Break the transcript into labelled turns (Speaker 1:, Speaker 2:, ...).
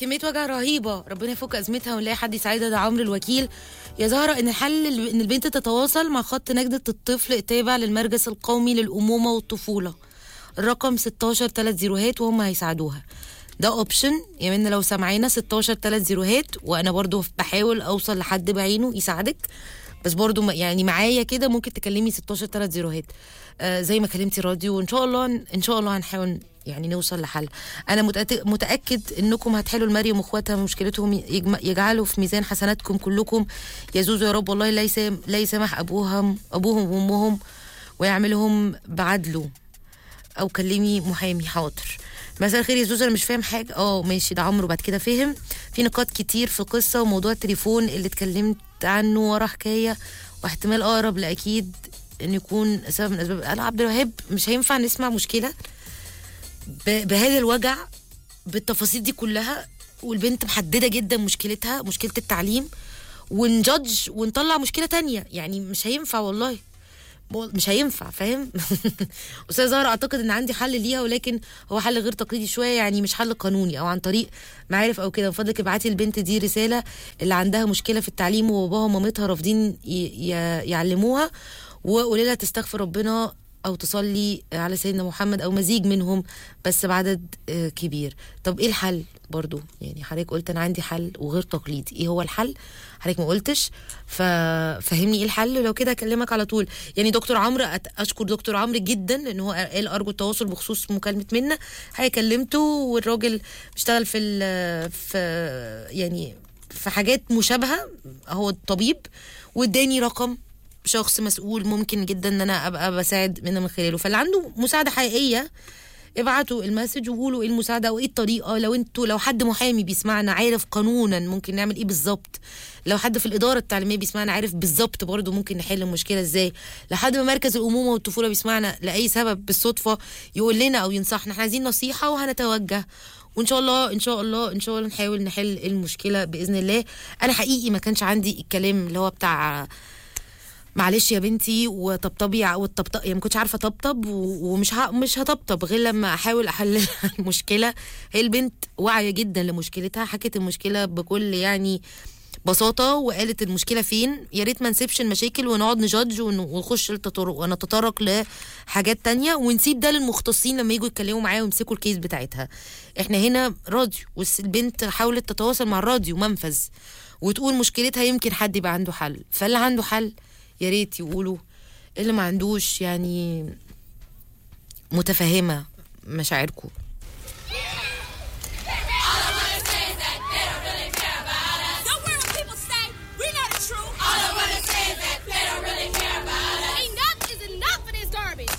Speaker 1: كمية وجع رهيبة ربنا يفك أزمتها ونلاقي حد يساعدها ده عمرو الوكيل يا زهرة إن الحل ال- إن البنت تتواصل مع خط نجدة الطفل التابع للمركز القومي للأمومة والطفولة الرقم 16 3 زيروهات وهم هيساعدوها ده اوبشن يا من لو سامعينا 16 3 زيروهات وانا برضو بحاول اوصل لحد بعينه يساعدك بس برضو ما- يعني معايا كده ممكن تكلمي 16 3 زيروهات آه زي ما كلمتي راديو وان شاء الله ان شاء الله هنحاول يعني نوصل لحل انا متأت- متاكد انكم هتحلوا لمريم واخواتها مشكلتهم يجم- يجعلوا في ميزان حسناتكم كلكم يا زوزو يا رب والله لا يسام لا يسامح ابوهم ابوهم وامهم ويعملهم بعدله او كلمي محامي حاضر مساء الخير يا زوزو انا مش فاهم حاجه اه ماشي ده عمرو بعد كده فهم في نقاط كتير في القصه وموضوع التليفون اللي اتكلمت عنه ورا حكايه واحتمال اقرب لاكيد ان يكون سبب من اسباب قال عبد الوهاب مش هينفع نسمع مشكله ب- بهذا الوجع بالتفاصيل دي كلها والبنت محدده جدا مشكلتها مشكله التعليم ونجادج ونطلع مشكله تانية يعني مش هينفع والله مش هينفع فاهم استاذ زهرة اعتقد ان عندي حل ليها ولكن هو حل غير تقليدي شويه يعني مش حل قانوني او عن طريق معارف او كده من فضلك ابعتي البنت دي رساله اللي عندها مشكله في التعليم وباباها ومامتها رافضين ي- ي- يعلموها وقولي لها تستغفر ربنا او تصلي على سيدنا محمد او مزيج منهم بس بعدد آه، كبير طب ايه الحل برضو يعني حضرتك قلت انا عندي حل وغير تقليدي ايه هو الحل حضرتك ما قلتش ففهمني ايه الحل لو كده اكلمك على طول يعني دكتور عمرو أت- اشكر دكتور عمرو جدا ان هو قال ارجو التواصل بخصوص مكالمه منا هي كلمته والراجل بيشتغل في ال- في يعني في حاجات مشابهه هو طبيب واداني رقم شخص مسؤول ممكن جدا ان انا ابقى بساعد منه من خلاله فاللي عنده مساعده حقيقيه ابعتوا المسج وقولوا ايه المساعده او ايه الطريقه لو انتوا لو حد محامي بيسمعنا عارف قانونا ممكن نعمل ايه بالظبط لو حد في الاداره التعليميه بيسمعنا عارف بالظبط برضه ممكن نحل المشكله ازاي لو حد من مركز الامومه والطفوله بيسمعنا لاي سبب بالصدفه يقول لنا او ينصحنا احنا عايزين نصيحه وهنتوجه وان شاء الله ان شاء الله ان شاء الله نحاول نحل المشكله باذن الله انا حقيقي ما كانش عندي الكلام اللي هو بتاع معلش يا بنتي وطبطبي ع- والطبطب يعني ما كنتش عارفه طبطب و- ومش ه... مش هطبطب غير لما احاول احل المشكله هي البنت واعيه جدا لمشكلتها حكت المشكله بكل يعني بساطه وقالت المشكله فين يا ريت ما نسيبش المشاكل ونقعد نجادج ون- ونخش التطرق ونتطرق لحاجات تانية ونسيب ده للمختصين لما يجوا يتكلموا معايا ويمسكوا الكيس بتاعتها احنا هنا راديو والبنت حاولت تتواصل مع الراديو منفذ وتقول مشكلتها يمكن حد يبقى عنده حل فاللي عنده حل يا ريت يقولوا اللي ما عندوش يعني متفهمه مشاعركم